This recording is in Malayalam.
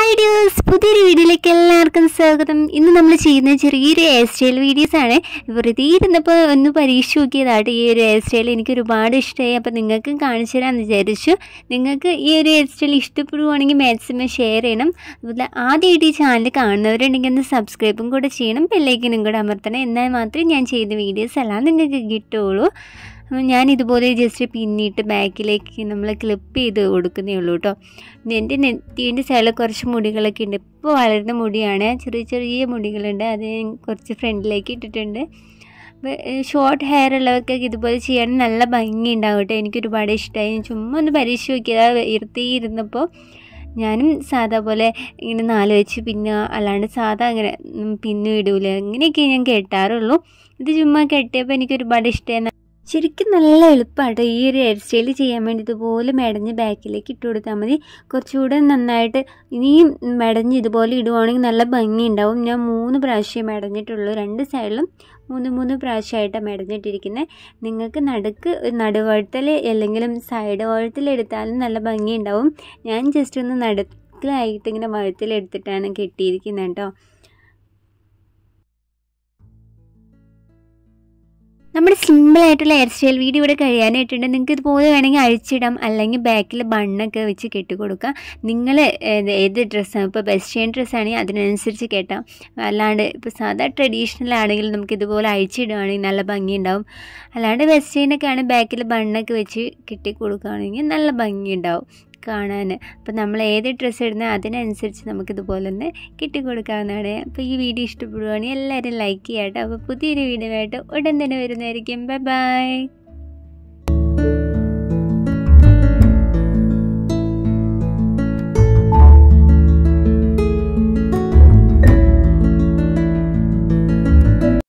ഹായ് ഡിയേഴ്സ് പുതിയൊരു വീഡിയോയിലേക്ക് എല്ലാവർക്കും സ്വാഗതം ഇന്ന് നമ്മൾ ചെയ്യുന്ന ചെറിയൊരു ഹെയർ സ്റ്റൈൽ വീഡിയോസ് ആണ് വെറുതെ ഇരുന്നപ്പോൾ ഒന്ന് പരീക്ഷ നോക്കിയതായിട്ട് ഈ ഒരു ഹെയർ സ്റ്റൈൽ എനിക്ക് ഒരുപാട് ഇഷ്ടമായി അപ്പോൾ നിങ്ങൾക്കും കാണിച്ചു തരാമെന്ന് വിചാരിച്ചു നിങ്ങൾക്ക് ഈ ഒരു ഹെയർ സ്റ്റൈൽ ഇഷ്ടപ്പെടുവാണെങ്കിൽ മാക്സിമം ഷെയർ ചെയ്യണം അതുപോലെ ആദ്യമായിട്ട് ഈ ചാനൽ കാണുന്നവരുണ്ടെങ്കിൽ ഒന്ന് സബ്സ്ക്രൈബും കൂടെ ചെയ്യണം ബെല്ലൈക്കനും കൂടെ അമർത്തണം എന്നാൽ മാത്രമേ ഞാൻ ചെയ്യുന്ന വീഡിയോസ് എല്ലാം നിങ്ങൾക്ക് കിട്ടുള്ളൂ അപ്പോൾ ഞാൻ ഇതുപോലെ ജസ്റ്റ് പിന്നിട്ട് ബാക്കിലേക്ക് നമ്മൾ ക്ലിപ്പ് ചെയ്ത് കൊടുക്കുന്നേ ഉള്ളൂ കേട്ടോ എൻ്റെ നെറ്റീൻ്റെ സൈഡിൽ കുറച്ച് മുടികളൊക്കെ ഉണ്ട് ഇപ്പോൾ വളരുന്ന മുടിയാണ് ചെറിയ ചെറിയ മുടികളുണ്ട് അത് ഞാൻ കുറച്ച് ഫ്രണ്ടിലേക്ക് ഇട്ടിട്ടുണ്ട് അപ്പോൾ ഷോർട്ട് ഹെയർ ഉള്ളവർക്കൊക്കെ ഇതുപോലെ ചെയ്യാൻ നല്ല ഭംഗി ഉണ്ടാവും കേട്ടോ എനിക്ക് ഒരുപാട് ഇഷ്ടമായി ഞാൻ ചുമ്മാ ഒന്ന് പരീക്ഷ നോക്കിയത് ഇരുത്തി ഇരുന്നപ്പോൾ ഞാനും സാധാ പോലെ ഇങ്ങനെ നാല് വെച്ച് പിന്നെ അല്ലാണ്ട് സാധാ അങ്ങനെ പിന്നു ഇടൂല അങ്ങനെയൊക്കെ ഞാൻ കേട്ടാറുള്ളൂ ഇത് ചുമ്മാ കെട്ടിയപ്പോൾ എനിക്ക് ഒരുപാട് ഇഷ്ടമായി ശരിക്കും നല്ല എളുപ്പമാട്ടോ ഈ ഒരു ഹെയർ സ്റ്റൈൽ ചെയ്യാൻ വേണ്ടി ഇതുപോലെ മെടഞ്ഞ് ബാക്കിലേക്ക് ഇട്ട് കൊടുത്താൽ മതി കുറച്ചുകൂടെ നന്നായിട്ട് ഇനിയും മെടഞ്ഞ് ഇതുപോലെ ഇടുവാണെങ്കിൽ നല്ല ഭംഗി ഉണ്ടാവും ഞാൻ മൂന്ന് പ്രാവശ്യം മെടഞ്ഞിട്ടുള്ളൂ രണ്ട് സൈഡിലും മൂന്ന് മൂന്ന് പ്രാവശ്യമായിട്ടാണ് മെടഞ്ഞിട്ടിരിക്കുന്നത് നിങ്ങൾക്ക് നടുക്ക് നടുവഴുത്തൽ അല്ലെങ്കിലും സൈഡ് വഴുത്തിൽ എടുത്താലും നല്ല ഭംഗി ഉണ്ടാവും ഞാൻ ജസ്റ്റ് ഒന്ന് നടുക്കിലായിട്ട് ഇങ്ങനെ വഴുത്തിലെടുത്തിട്ടാണ് കെട്ടിയിരിക്കുന്നത് കേട്ടോ നമ്മുടെ സിമ്പിളായിട്ടുള്ള ഹെയർ സ്റ്റൈൽ വീഡിയോ ഇവിടെ കഴിയാനായിട്ടുണ്ട് നിങ്ങൾക്ക് ഇതുപോലെ വേണമെങ്കിൽ അഴിച്ചിടാം അല്ലെങ്കിൽ ബാക്കിൽ ബണ്ണൊക്കെ വെച്ച് കെട്ടിക്കൊടുക്കാം നിങ്ങൾ ഏത് ഡ്രസ്സാണ് ഇപ്പോൾ വെസ്റ്റേൺ ഡ്രസ്സാണെങ്കിൽ അതിനനുസരിച്ച് കെട്ടാം അല്ലാണ്ട് ഇപ്പോൾ സാധാ ട്രഡീഷണൽ ആണെങ്കിൽ നമുക്ക് ഇതുപോലെ അഴിച്ചിടുകയാണെങ്കിൽ നല്ല ഭംഗിയുണ്ടാവും അല്ലാണ്ട് വെസ്റ്റേണൊക്കെ ആണെങ്കിൽ ബാക്കിൽ ബണ്ണൊക്കെ വെച്ച് കെട്ടിക്കൊടുക്കുകയാണെങ്കിൽ നല്ല ഭംഗിയുണ്ടാവും കാണാൻ അപ്പോൾ നമ്മൾ ഏത് ഡ്രസ്സ് ഇടുന്നത് അതിനനുസരിച്ച് നമുക്കിതുപോലെ ഒന്ന് കിട്ടിക്കൊടുക്കാവുന്നതാണ് അപ്പോൾ ഈ വീഡിയോ ഇഷ്ടപ്പെടുവാണെങ്കിൽ എല്ലാവരും ലൈക്ക് ചെയ്യാം കേട്ടോ അപ്പോൾ പുതിയൊരു വീഡിയോ ആയിട്ട് ഉടൻ തന്നെ വരുന്നതായിരിക്കും ബൈ ബൈ